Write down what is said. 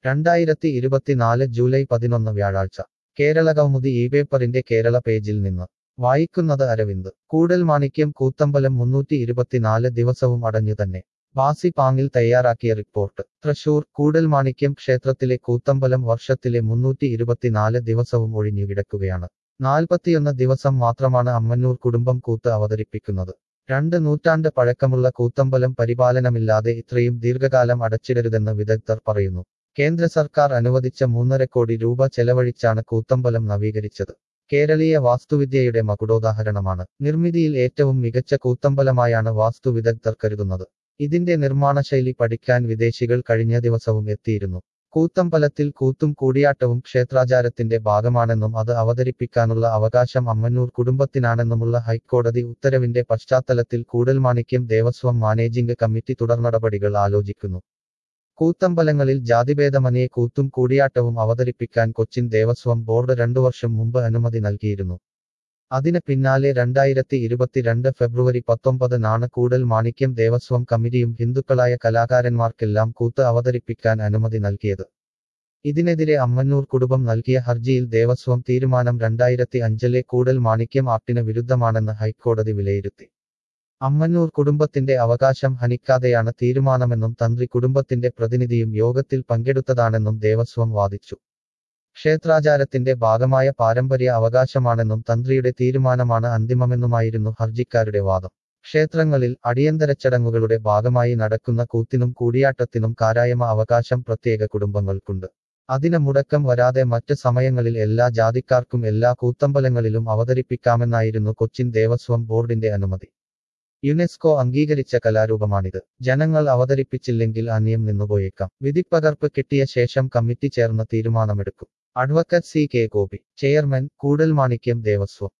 രണ്ടായിരത്തി ഇരുപത്തിനാല് ജൂലൈ പതിനൊന്ന് വ്യാഴാഴ്ച കേരള കൗമുദി ഈ പേപ്പറിന്റെ കേരള പേജിൽ നിന്ന് വായിക്കുന്നത് അരവിന്ദ് കൂടൽമാണിക്യം കൂത്തമ്പലം മുന്നൂറ്റി ഇരുപത്തിനാല് ദിവസവും അടഞ്ഞു തന്നെ ബാസി പാങ്ങിൽ തയ്യാറാക്കിയ റിപ്പോർട്ട് തൃശൂർ കൂടൽമാണിക്യം ക്ഷേത്രത്തിലെ കൂത്തമ്പലം വർഷത്തിലെ മുന്നൂറ്റി ഇരുപത്തിനാല് ദിവസവും ഒഴിഞ്ഞു കിടക്കുകയാണ് നാൽപ്പത്തിയൊന്ന് ദിവസം മാത്രമാണ് അമ്മന്നൂർ കുടുംബം കൂത്ത് അവതരിപ്പിക്കുന്നത് രണ്ട് നൂറ്റാണ്ട് പഴക്കമുള്ള കൂത്തമ്പലം പരിപാലനമില്ലാതെ ഇത്രയും ദീർഘകാലം അടച്ചിടരുതെന്ന് വിദഗ്ധർ പറയുന്നു കേന്ദ്ര സർക്കാർ അനുവദിച്ച മൂന്നര കോടി രൂപ ചെലവഴിച്ചാണ് കൂത്തമ്പലം നവീകരിച്ചത് കേരളീയ വാസ്തുവിദ്യയുടെ മകുടോദാഹരണമാണ് നിർമ്മിതിയിൽ ഏറ്റവും മികച്ച കൂത്തമ്പലമായാണ് വാസ്തു വിദഗ്ധർ കരുതുന്നത് ഇതിന്റെ നിർമ്മാണശൈലി പഠിക്കാൻ വിദേശികൾ കഴിഞ്ഞ ദിവസവും എത്തിയിരുന്നു കൂത്തമ്പലത്തിൽ കൂത്തും കൂടിയാട്ടവും ക്ഷേത്രാചാരത്തിന്റെ ഭാഗമാണെന്നും അത് അവതരിപ്പിക്കാനുള്ള അവകാശം അമ്മന്നൂർ കുടുംബത്തിനാണെന്നുമുള്ള ഹൈക്കോടതി ഉത്തരവിന്റെ പശ്ചാത്തലത്തിൽ കൂടൽമാണിക്യം ദേവസ്വം മാനേജിംഗ് കമ്മിറ്റി തുടർനടപടികൾ ആലോചിക്കുന്നു കൂത്തമ്പലങ്ങളിൽ ജാതിഭേദമനയെ കൂത്തും കൂടിയാട്ടവും അവതരിപ്പിക്കാൻ കൊച്ചിൻ ദേവസ്വം ബോർഡ് രണ്ടു വർഷം മുമ്പ് അനുമതി നൽകിയിരുന്നു അതിന് പിന്നാലെ രണ്ടായിരത്തി ഇരുപത്തിരണ്ട് ഫെബ്രുവരി പത്തൊമ്പതിനാണ് കൂടൽ മാണിക്യം ദേവസ്വം കമ്മിറ്റിയും ഹിന്ദുക്കളായ കലാകാരന്മാർക്കെല്ലാം കൂത്ത് അവതരിപ്പിക്കാൻ അനുമതി നൽകിയത് ഇതിനെതിരെ അമ്മന്നൂർ കുടുംബം നൽകിയ ഹർജിയിൽ ദേവസ്വം തീരുമാനം രണ്ടായിരത്തി അഞ്ചിലെ കൂടൽ മാണിക്യം ആക്ടിന് വിരുദ്ധമാണെന്ന് ഹൈക്കോടതി വിലയിരുത്തി അമ്മന്നൂർ കുടുംബത്തിന്റെ അവകാശം ഹനിക്കാതെയാണ് തീരുമാനമെന്നും തന്ത്രി കുടുംബത്തിന്റെ പ്രതിനിധിയും യോഗത്തിൽ പങ്കെടുത്തതാണെന്നും ദേവസ്വം വാദിച്ചു ക്ഷേത്രാചാരത്തിന്റെ ഭാഗമായ പാരമ്പര്യ അവകാശമാണെന്നും തന്ത്രിയുടെ തീരുമാനമാണ് അന്തിമമെന്നുമായിരുന്നു ഹർജിക്കാരുടെ വാദം ക്ഷേത്രങ്ങളിൽ അടിയന്തര ചടങ്ങുകളുടെ ഭാഗമായി നടക്കുന്ന കൂത്തിനും കൂടിയാട്ടത്തിനും കാരായമ അവകാശം പ്രത്യേക കുടുംബങ്ങൾക്കുണ്ട് അതിന് മുടക്കം വരാതെ മറ്റ് സമയങ്ങളിൽ എല്ലാ ജാതിക്കാർക്കും എല്ലാ കൂത്തമ്പലങ്ങളിലും അവതരിപ്പിക്കാമെന്നായിരുന്നു കൊച്ചിൻ ദേവസ്വം ബോർഡിന്റെ അനുമതി യുനെസ്കോ അംഗീകരിച്ച കലാരൂപമാണിത് ജനങ്ങൾ അവതരിപ്പിച്ചില്ലെങ്കിൽ അന്യം നിന്നുപോയേക്കാം വിധിപ്പകർപ്പ് കിട്ടിയ ശേഷം കമ്മിറ്റി ചേർന്ന് തീരുമാനമെടുക്കും advocate C K Gopi chairman Koodalmanikyam Devaswom